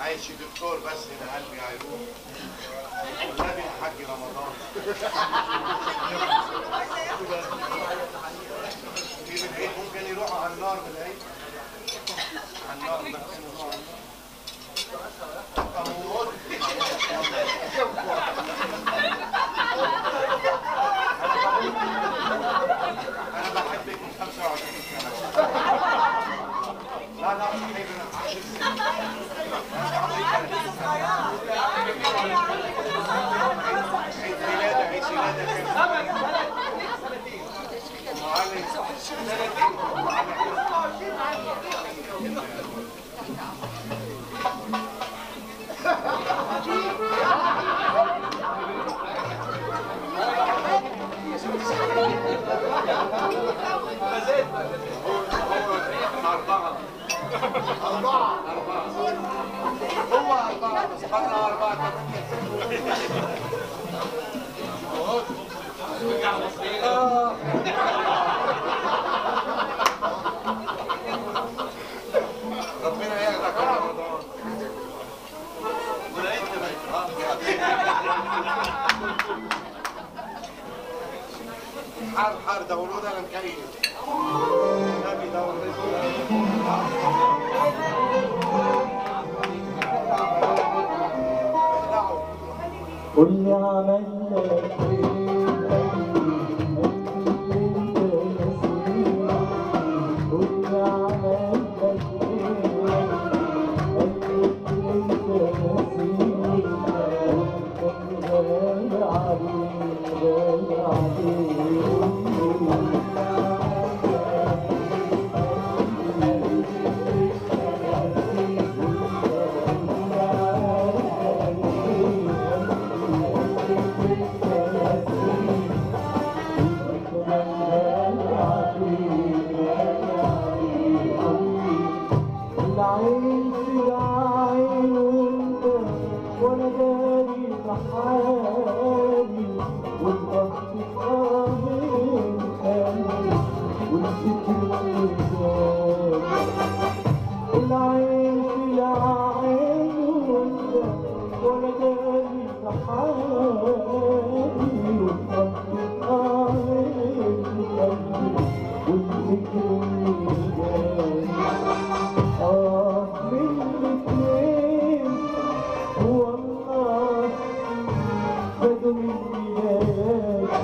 عايش دكتور بس هنا قلبي هيروح والنبي يا حاج رمضان في بالعيد ممكن يروحوا على النار بالعيد على النار بس يروحوا على النار أموت. انا بحبك من 25 سنه لا لا صحيح انا 10 سنين أنا عمري 30 سنه عيد ميلادي عيد ميلادي معلم أربعة أربعة أربعة هو أربعة بس بره أربعة ربنا ياخدك يا رمضان ولقيت حار حار دوروا ده انا مكيف النبي دوروا قول لي عملنا لك ايه انت نسيني قول لي عملنا لك ايه انت نسيني كان غالي عليك غالي عليك العين في العين وانت وانا داري بحالي والضغط قاهر قلبي والفكر قدامي العين في العين وانت وانا داري بحالي والضغط قاهر قلبي والفكر قدامي آه من الاثنين والله بدوا مني ليالي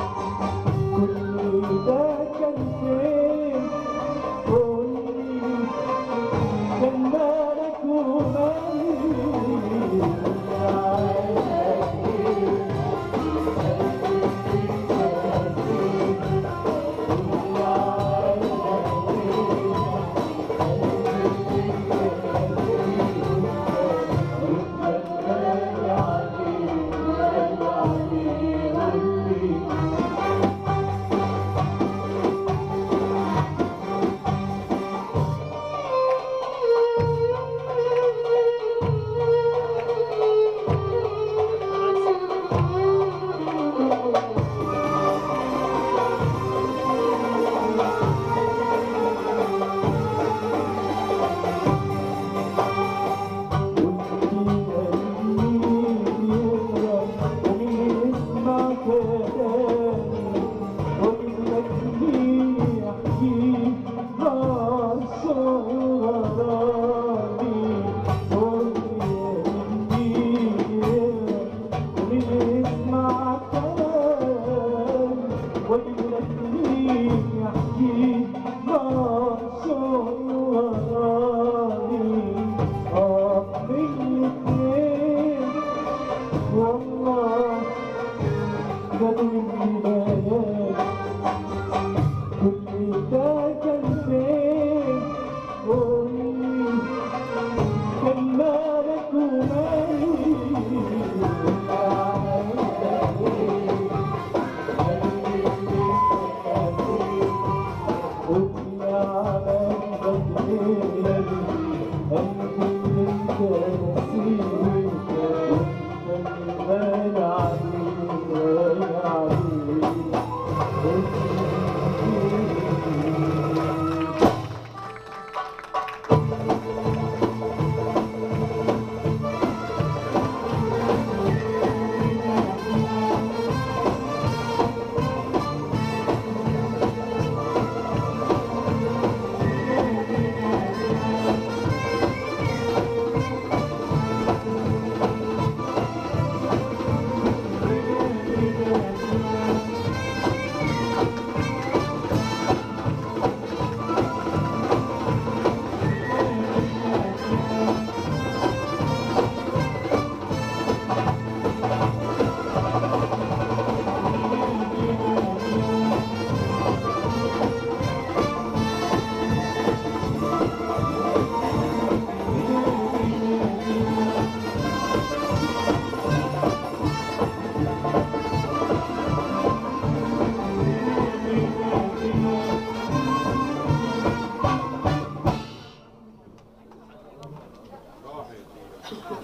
كل ده كان فين قولي كان مالك ومالي شكرا